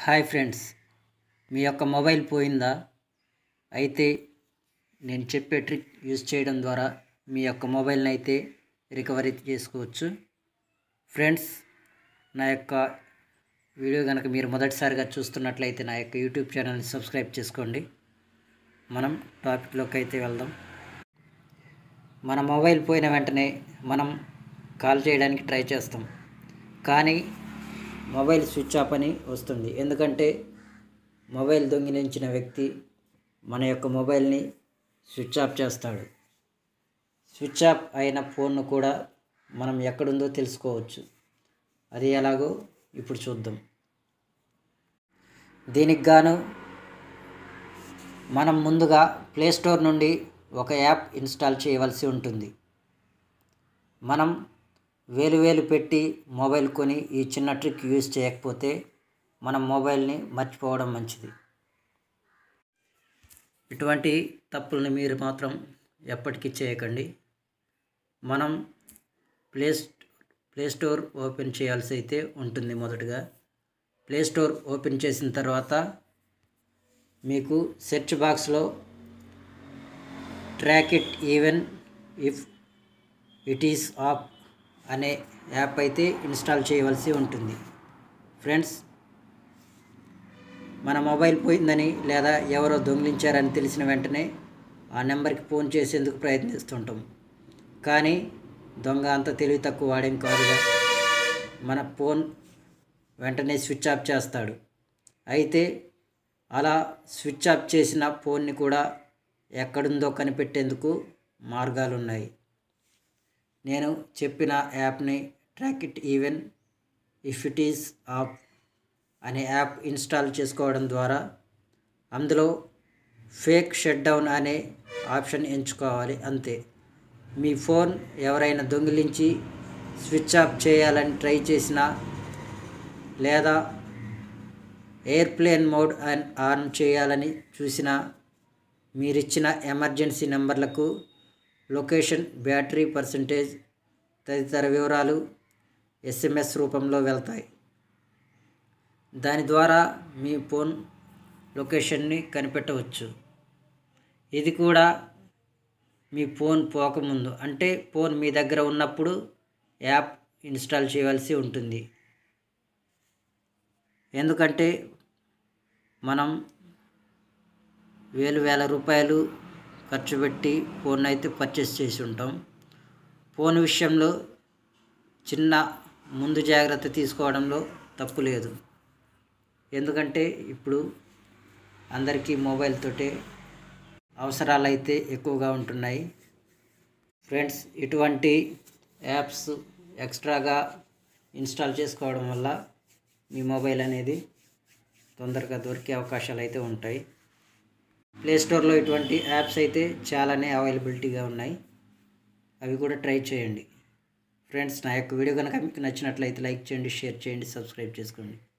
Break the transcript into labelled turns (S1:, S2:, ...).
S1: hi friends మీ యొక్క mobile పోయిందా అయితే నేను చెప్పే ట్రిక్ యూజ్ చేయడం ద్వారా మీ యొక్క మొబైల్ని అయితే రికవరీ చేసుకోవచ్చు ఫ్రెండ్స్ నా యొక్క వీడియో కనుక మీరు మొదటిసారిగా చూస్తున్నట్లయితే నా యొక్క యూట్యూబ్ ఛానల్ని సబ్స్క్రైబ్ చేసుకోండి మనం టాపిక్లోకి అయితే వెళ్దాం మన మొబైల్ పోయిన వెంటనే మనం కాల్ చేయడానికి ట్రై చేస్తాం కానీ మొబైల్ స్విచ్ ఆఫ్ అని వస్తుంది ఎందుకంటే మొబైల్ దొంగిలించిన వ్యక్తి మన యొక్క మొబైల్ని స్విచ్ ఆఫ్ చేస్తాడు స్విచ్ ఆఫ్ అయిన ఫోన్ను కూడా మనం ఎక్కడుందో తెలుసుకోవచ్చు అది ఎలాగో ఇప్పుడు చూద్దాం దీనికి గాను మనం ముందుగా ప్లేస్టోర్ నుండి ఒక యాప్ ఇన్స్టాల్ చేయవలసి ఉంటుంది మనం వేలు వేలు పెట్టి మొబైల్ కొని ఈ చిన్న ట్రిక్ యూజ్ చేయకపోతే మనం మొబైల్ని మర్చిపోవడం మంచిది ఇటువంటి తప్పుల్ని మీరు మాత్రం ఎప్పటికీ చేయకండి మనం ప్లే ప్లే స్టోర్ ఓపెన్ చేయాల్సి అయితే ఉంటుంది మొదటగా ప్లే స్టోర్ ఓపెన్ చేసిన తర్వాత మీకు సెర్చ్ బాక్స్లో track it even if it is off అనే యాప్ అయితే ఇన్స్టాల్ చేయవలసి ఉంటుంది ఫ్రెండ్స్ మన మొబైల్ పోయిందని లేదా ఎవరో దొంగిలించారని తెలిసిన వెంటనే ఆ నెంబర్కి ఫోన్ చేసేందుకు ప్రయత్నిస్తుంటాం కానీ దొంగ అంత తెలివి తక్కువ వాడేం కాదుగా మన ఫోన్ వెంటనే స్విచ్ ఆఫ్ చేస్తాడు అయితే అలా స్విచ్ ఆఫ్ చేసిన ఫోన్ని కూడా ఎక్కడుందో కనిపెట్టేందుకు మార్గాలు ఉన్నాయి నేను చెప్పిన యాప్ని track it even if it is off అనే యాప్ ఇన్స్టాల్ చేసుకోవడం ద్వారా అందులో ఫేక్ షట్ డౌన్ అనే ఆప్షన్ ఎంచుకోవాలి అంతే మీ ఫోన్ ఎవరైనా దొంగిలించి స్విచ్ ఆఫ్ చేయాలని ట్రై చేసినా లేదా ఎయిర్ప్లేన్ మోడ్ ఆన్ ఆన్ చేయాలని చూసినా మీరిచ్చిన ఎమర్జెన్సీ నెంబర్లకు లొకేషన్ బ్యాటరీ పర్సంటేజ్ తదితర వివరాలు ఎస్ఎంఎస్ రూపంలో వెళ్తాయి దాని ద్వారా మీ ఫోన్ లొకేషన్ని కనిపెట్టవచ్చు ఇది కూడా మీ ఫోన్ పోకముందు అంటే ఫోన్ మీ దగ్గర ఉన్నప్పుడు యాప్ ఇన్స్టాల్ చేయవలసి ఉంటుంది ఎందుకంటే మనం వేలు వేల రూపాయలు ఖర్చు పెట్టి ఫోన్ అయితే పర్చేస్ చేసి ఉంటాం ఫోన్ విషయంలో చిన్న ముందు జాగ్రత్త తీసుకోవడంలో తప్పు లేదు ఎందుకంటే ఇప్పుడు అందరికీ మొబైల్ తోటే అవసరాలు అయితే ఎక్కువగా ఉంటున్నాయి ఫ్రెండ్స్ ఇటువంటి యాప్స్ ఎక్స్ట్రాగా ఇన్స్టాల్ చేసుకోవడం వల్ల మీ మొబైల్ అనేది తొందరగా దొరికే అవకాశాలు అయితే ఉంటాయి ప్లే స్టోర్లో ఇటువంటి యాప్స్ అయితే చాలానే అవైలబిలిటీగా ఉన్నాయి అవి కూడా ట్రై చేయండి ఫ్రెండ్స్ నా యొక్క వీడియో కనుక మీకు నచ్చినట్లయితే లైక్ చేయండి షేర్ చేయండి సబ్స్క్రైబ్ చేసుకోండి